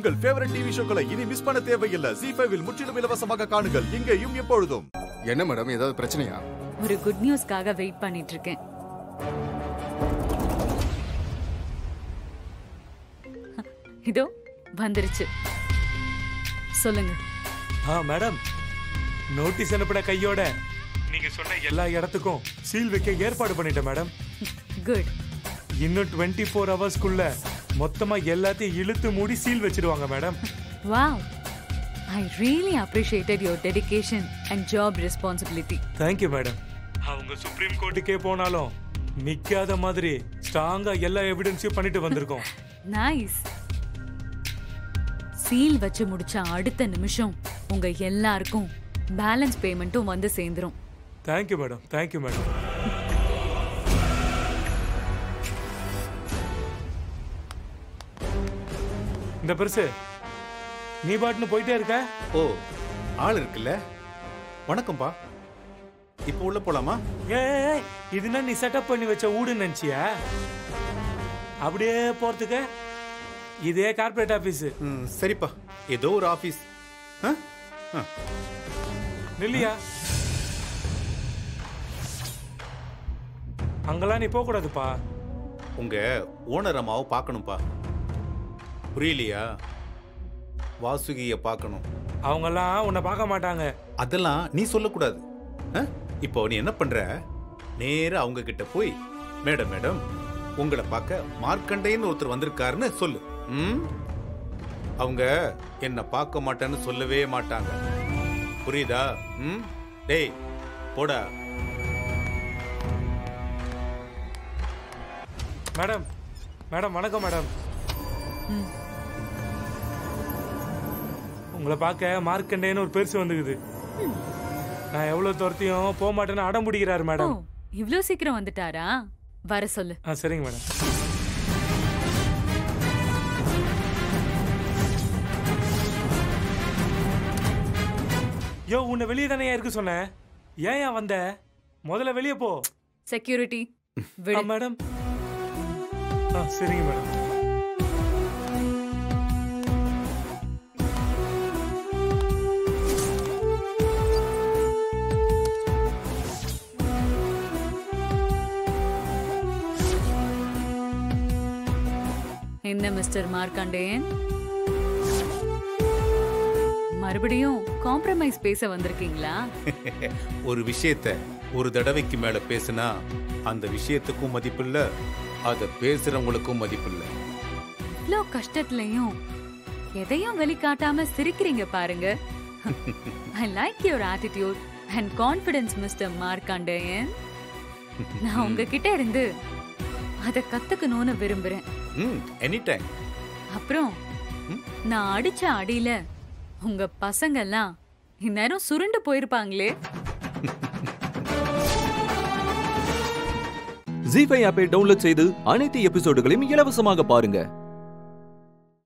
உங்கள் favourite TV ஷோக்களை இனி miss பண்ண தேவையில்லை ஜி ஃபைவில் முற்றிலும் இலவசமாக காணுங்கள் இங்கேயும் எப்பொழுதும் என்ன மேடம் ஏதாவது பிரச்சனையா ஒரு குட் நியூஸ்க்காக வெயிட் பண்ணிட்டு இருக்கேன் இதோ வந்துருச்சு சொல்லுங்க ஆ மேடம் நோட்டீஸ் அனுப்பின கையோட நீங்க சொன்ன எல்லா இடத்துக்கும் சீல் வைக்க ஏற்பாடு பண்ணிட்டேன் மேடம் குட் இன்னும் டுவெண்ட்டி ஃபோர் ஹவர்ஸ்க்குள்ள மொத்தமா எல்லாத்தையும் இழுத்து மூடி சீல் வச்சிருவாங்க madam wow I really appreciated your dedication and job responsibility thank you madam அவங்க சுப்ரீம் கோர்ட்டுக்கே போனாலும் நிக்காத மாதிரி ஸ்ட்ராங்கா எல்லா எவிடன்ஸையும் பண்ணிட்டு வந்திருக்கோம் நைஸ் சீல் வச்சு முடிச்ச அடுத்த நிமிஷம் உங்க எல்லாருக்கும் பேலன்ஸ் பேமெண்ட்டும் வந்து சேர்ந்துரும் தேங்க்யூ மேடம் தேங்க்யூ மேடம் இந்த பெருசு நீ பாட்டுன்னு போயிட்டே இருக்க ஓ ஆள் இருக்குல்ல வணக்கம்பா இப்போ உள்ள போலாமா ஏய் இதுனா நீ செட்டப் பண்ணி வச்ச ஊடுன்னு நினைச்சியா அப்படியே போறதுக்கு இதே கார்ப்பரேட் ஆபீஸ் ம், சரிப்பா ஏதோ ஒரு ஆபீஸ் ஆ? ஆ. நில்லியா அங்கெல்லாம் நீ போக கூடாதுப்பா உங்க ஓனர் அம்மாவை பார்க்கணும்ப்பா புரியலையா வாசுகிய பார்க்கணும் அவங்கெல்லாம் உன்னை பார்க்க மாட்டாங்க அதெல்லாம் நீ சொல்லக்கூடாது ஆ? இப்போ நீ என்ன பண்ற நேரா அவங்க கிட்ட போய் மேடம் மேடம் உங்களை பார்க்க மார்க்கண்டேன்னு ஒருத்தர் வந்திருக்காருன்னு சொல்லு ம்? அவங்க என்ன பார்க்க மாட்டேன்னு சொல்லவே மாட்டாங்க புரியுதா ம் டேய் போடா மேடம் மேடம் வணக்கம் மேடம் ம். உங்களை பார்க்க மார்க்கண்டேன்னு ஒரு பெருசு வந்துக்குது நான் எவ்வளவு துரத்தியும் போக மாட்டேன்னு அடம் பிடிக்கிறாரு ஓ மேடம் இவ்ளோ சீக்கிரம் வந்துட்டாரா வர சொல்லு ஆ சரிங்க மேடம் யோ உன்னை வெளியே தானே இருக்க சொன்னேன் ஏன் ஏன் வந்த முதல்ல வெளியே போ செக்யூரிட்டி ஆ, விடு மேடம் ஆ சரிங்க மேடம் என்ன மிஸ்டர் மார்க்கண்டேயன் மறுபடியும் காம்ப்ரமைஸ் பேச வந்திருக்கீங்களா ஒரு விஷயத்த ஒரு தடவைக்கு மேல பேசுனா அந்த விஷயத்துக்கும் மதிப்பில்ல அத பேசுறவங்களுக்கும் மதிப்பில்ல இவ்ளோ கஷ்டத்துலயும் எதையும் வெளிக்காட்டாம சிரிக்கிறீங்க பாருங்க I like your attitude and confidence mister Markandeyan நான் உங்ககிட்ட இருந்து அத கத்துக்கணும்னு விரும்புறேன் ம் எனி டைம் அப்புறம் நான் அடிச்ச அடியில உங்க பசங்க எல்லாம் இந்நேரம் சுருண்டு போயிருப்பாங்களே ஜி ஃபைவ் ஆப்பை டவுன்லோட் செய்து அனைத்து எபிசோடுகளையும் இலவசமாக பாருங்க